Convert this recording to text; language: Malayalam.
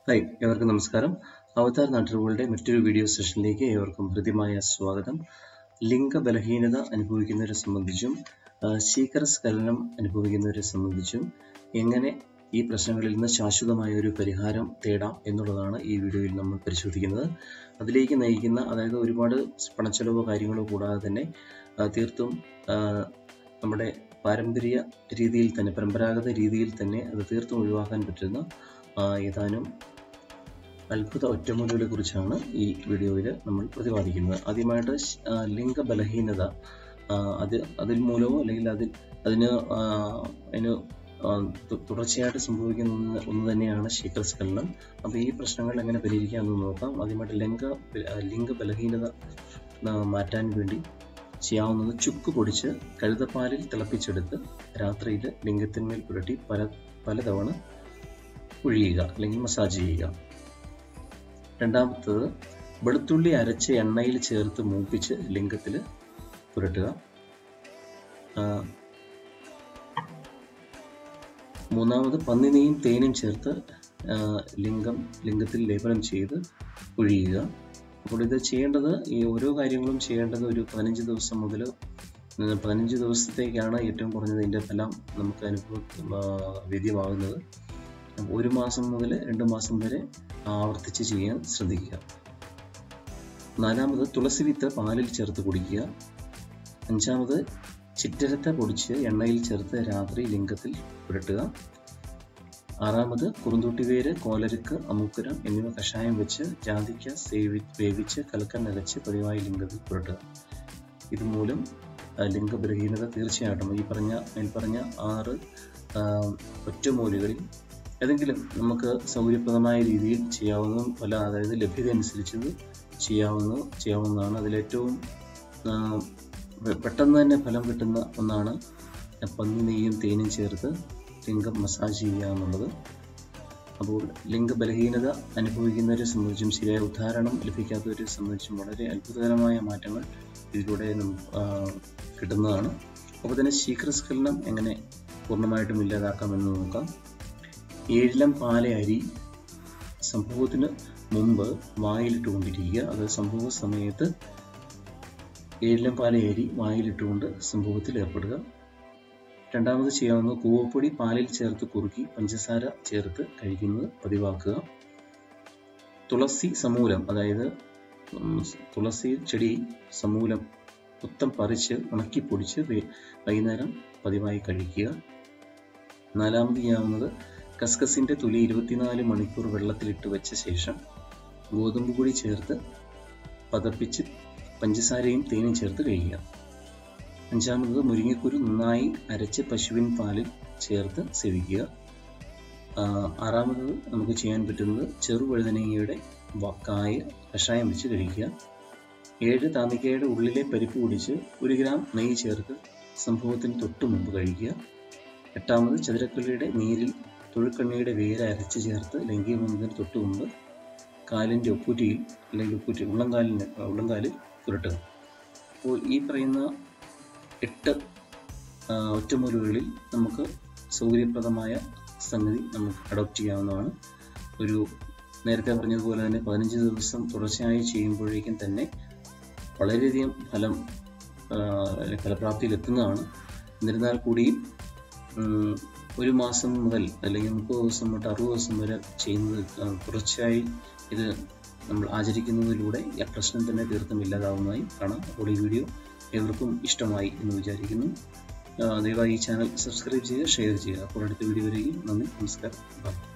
ഹായ് ഏവർക്കും നമസ്കാരം അവതാർ നാട്ടുകളുടെ മറ്റൊരു വീഡിയോ സെഷനിലേക്ക് ഏവർക്കും ഹൃദ്യമായ സ്വാഗതം ലിംഗബലഹീനത അനുഭവിക്കുന്നവരെ സംബന്ധിച്ചും ആ, ശീഘ്രസ്ഖലനം അനുഭവിക്കുന്നവരെ സംബന്ധിച്ചും എങ്ങനെ ഈ പ്രശ്നങ്ങളിൽ നിന്ന് ശാശ്വതമായ ഒരു പരിഹാരം തേടാം എന്നുള്ളതാണ് ഈ വീഡിയോയിൽ നമ്മൾ പരിശോധിക്കുന്നത് അതിലേക്ക് നയിക്കുന്ന അതായത് ഒരുപാട് പണച്ചെലവോ കാര്യങ്ങളോ കൂടാതെ തന്നെ ആ, തീർത്തും ആ, നമ്മുടെ പാരമ്പര്യ രീതിയിൽ തന്നെ പരമ്പരാഗത രീതിയിൽ തന്നെ അത് തീർത്തും ഒഴിവാക്കാൻ പറ്റുന്ന ആ, ഏതാനും അത്ഭുത ഒറ്റമൂലികളെ കുറിച്ചാണ് ഈ വീഡിയോയിൽ നമ്മൾ പ്രതിപാദിക്കുന്നത് ആദ്യമായിട്ട് ശ്- ആ, ലിംഗബലഹീനത ആ, അത് അതിൽ മൂലമോ അല്ലെങ്കിൽ അതിൽ അതിന് ആ, അതിന് ആ, തു- തുടർച്ചയായിട്ട് സംഭവിക്കുന്ന ഒന്ന് ഒന്ന് തന്നെയാണ് ശീഘ്രസ്ഖലനം അപ്പോൾ ഈ പ്രശ്നങ്ങൾ എങ്ങനെ പരിഹരിക്കാമെന്ന് നോക്കാം ആദ്യമായിട്ട് ലിംഗ ആ, ലിംഗബലഹീനത ആ, മാറ്റാൻ വേണ്ടി ചെയ്യാവുന്നത് ചുക്ക് പൊടിച്ച് കഴുതപ്പാലിൽ തിളപ്പിച്ചെടുത്ത് രാത്രിയിൽ ലിംഗത്തിന്മേൽ പുരട്ടി പല പലതവണ ഒഴിയുക അല്ലെങ്കിൽ മസാജ് ചെയ്യുക രണ്ടാമത്തത് വെളുത്തുള്ളി അരച്ച് എണ്ണയിൽ ചേർത്ത് മൂപ്പിച്ച് ലിംഗത്തിൽ പുരട്ടുക ആ, മൂന്നാമത് പന്നിനെയും തേനും ചേർത്ത് ആ, ലിംഗം ലിംഗത്തിൽ ലേപനം ചെയ്ത് ഒഴിയുക അപ്പോൾ ഇത് ചെയ്യേണ്ടത് ഈ ഓരോ കാര്യങ്ങളും ചെയ്യേണ്ടത് ഒരു പതിനഞ്ച് ദിവസം മുതൽ പതിനഞ്ച് ദിവസത്തേക്കാണ് ഏറ്റവും കുറഞ്ഞത് ഇതിൻ്റെ ഫലം നമുക്ക് അനുഭവ ആ, വേദ്യമാകുന്നത് അപ്പോൾ ഒരു മാസം മുതൽ രണ്ട് മാസം വരെ ആവർത്തിച്ച് ചെയ്യാൻ ശ്രദ്ധിക്കുക നാലാമത് തുളസി വിത്ത് പാലിൽ ചേർത്ത് കുടിക്കുക അഞ്ചാമത് ചിറ്റരത്ത പൊടിച്ച് എണ്ണയിൽ ചേർത്ത് രാത്രി ലിംഗത്തിൽ പുരട്ടുക ആറാമത് കുറുന്തോട്ടിവേര് കോലരുക്ക് അമുക്കുരം എന്നിവ കഷായം വെച്ച് ജാതിക്ക സേവി വേവിച്ച് കലക്കൻ നിറച്ച് പതിവായി ലിംഗത്തിൽ പുരട്ടുക ഇതുമൂലം ആ, ലിംഗബലഹീനത തീർച്ചയായിട്ടും ഈ പറഞ്ഞ മേൽപ്പറഞ്ഞ ആറ് ആ, ഒറ്റമൂലികളിൽ ഏതെങ്കിലും നമുക്ക് സൗകര്യപ്രദമായ രീതിയിൽ ചെയ്യാവുന്നതും പല അതായത് ലഭ്യത അനുസരിച്ചത് ചെയ്യാവുന്ന ചെയ്യാവുന്നതാണ് അതിലേറ്റവും ആ, പെ- പെട്ടെന്ന് തന്നെ ഫലം കിട്ടുന്ന ഒന്നാണ് പന്നി നെയ്യും തേനും ചേർത്ത് ലിംഗം മസാജ് ചെയ്യുക എന്നുള്ളത് അപ്പോൾ ലിംഗബലഹീനത അനുഭവിക്കുന്നവരെ സംബന്ധിച്ചും ശരിയായ ഉദാഹരണം ലഭിക്കാത്തവരെ സംബന്ധിച്ചും വളരെ അത്ഭുതകരമായ മാറ്റങ്ങൾ ഇതിലൂടെ നമുക്ക് ആ, കിട്ടുന്നതാണ് അപ്പോൾ തന്നെ ശീഘ്രസ്ഖലനം എങ്ങനെ പൂർണ്ണമായിട്ടും ഇല്ലാതാക്കാമെന്ന് നോക്കാം ഏഴിലം പാല അരി സംഭവത്തിന് മുമ്പ് വായിലിട്ടുകൊണ്ടിരിക്കുക അത് സംഭവ സമയത്ത് ഏഴിലം പാല അരി വായിലിട്ടുകൊണ്ട് സംഭവത്തിൽ ഏർപ്പെടുക രണ്ടാമത് ചെയ്യാവുന്ന കൂവപ്പൊടി പാലിൽ ചേർത്ത് കുറുക്കി പഞ്ചസാര ചേർത്ത് കഴിക്കുന്നത് പതിവാക്കുക തുളസി സമൂലം അതായത് ഉം, തുളസി ചെടി സമൂലം മൊത്തം പറിച്ച് ഉണക്കി പൊടിച്ച് വൈ- വൈകുന്നേരം പതിവായി കഴിക്കുക നാലാമത് ചെയ്യാവുന്നത് കസ്കസിന്റെ തൊലി ഇരുപത്തിനാല് മണിക്കൂർ വെള്ളത്തിലിട്ട് വെച്ച ശേഷം ഗോതമ്പ് പൊടി ചേർത്ത് പതപ്പിച്ച് പഞ്ചസാരയും തേനും ചേർത്ത് കഴിക്കുക അഞ്ചാമത് മുരിങ്ങക്കുരു നന്നായി അരച്ച് പശുവിൻ പാലിൽ ചേർത്ത് സേവിക്കുക ആ, ആറാമത് നമുക്ക് ചെയ്യാൻ പറ്റുന്നത് ചെറുവഴുതനങ്ങയുടെ വ- കായ കഷായം വെച്ച് കഴിക്കുക ഏഴ് താമിക്കയുടെ ഉള്ളിലെ പരിപ്പ് കുടിച്ച് ഒരു ഗ്രാം നെയ്യ് ചേർത്ത് സംഭവത്തിന് തൊട്ട് മുമ്പ് കഴിക്കുക എട്ടാമത് ചതുരക്കള്ളിയുടെ നീരിൽ തൊഴുക്കണ്ണിയുടെ വേര് അരച്ച് ചേർത്ത് ലൈംഗികബന്ധത്തിന് തൊട്ട് മുമ്പ് കാലിൻ്റെ ഒപ്പൂറ്റിയിൽ അല്ലെങ്കിൽ ഒപ്പൂറ്റി ഉള്ളംകാലിന് ഉള്ളംകാലിൽ പുരട്ടുക അപ്പോൾ ഈ പറയുന്ന എട്ട് ആ, ഒറ്റമൂലുകളിൽ നമുക്ക് സൗകര്യപ്രദമായ സംഗതി നമുക്ക് അഡോപ്റ്റ് ചെയ്യാവുന്നതാണ് ഒരു നേരത്തെ പറഞ്ഞതുപോലെ തന്നെ പതിനഞ്ച് ദിവസം തുടർച്ചയായി ചെയ്യുമ്പോഴേക്കും തന്നെ വളരെയധികം ഫലം ആ, ഫലപ്രാപ്തിയിൽ എത്തുന്നതാണ് എന്നിരുന്നാൽ കൂടിയും ഉം, ഒരു മാസം മുതൽ അല്ലെങ്കിൽ മുപ്പത് ദിവസം തൊട്ട് അറുപത് ദിവസം വരെ ചെയ്യുന്നത് ആ, തുടർച്ചയായി ഇത് നമ്മൾ ആചരിക്കുന്നതിലൂടെ ഈ പ്രശ്നം തന്നെ തീർത്തും ഇല്ലാതാവുന്നതായി കാണാം അപ്പോൾ ഈ വീഡിയോ ഏവർക്കും ഇഷ്ടമായി എന്ന് വിചാരിക്കുന്നു ആ, ദയവായി ഈ ചാനൽ സബ്സ്ക്രൈബ് ചെയ്യുക ഷെയർ ചെയ്യുക അപ്പോൾ അടുത്ത വീഡിയോ വരെയും നന്ദി നമസ്കാരം ബൈ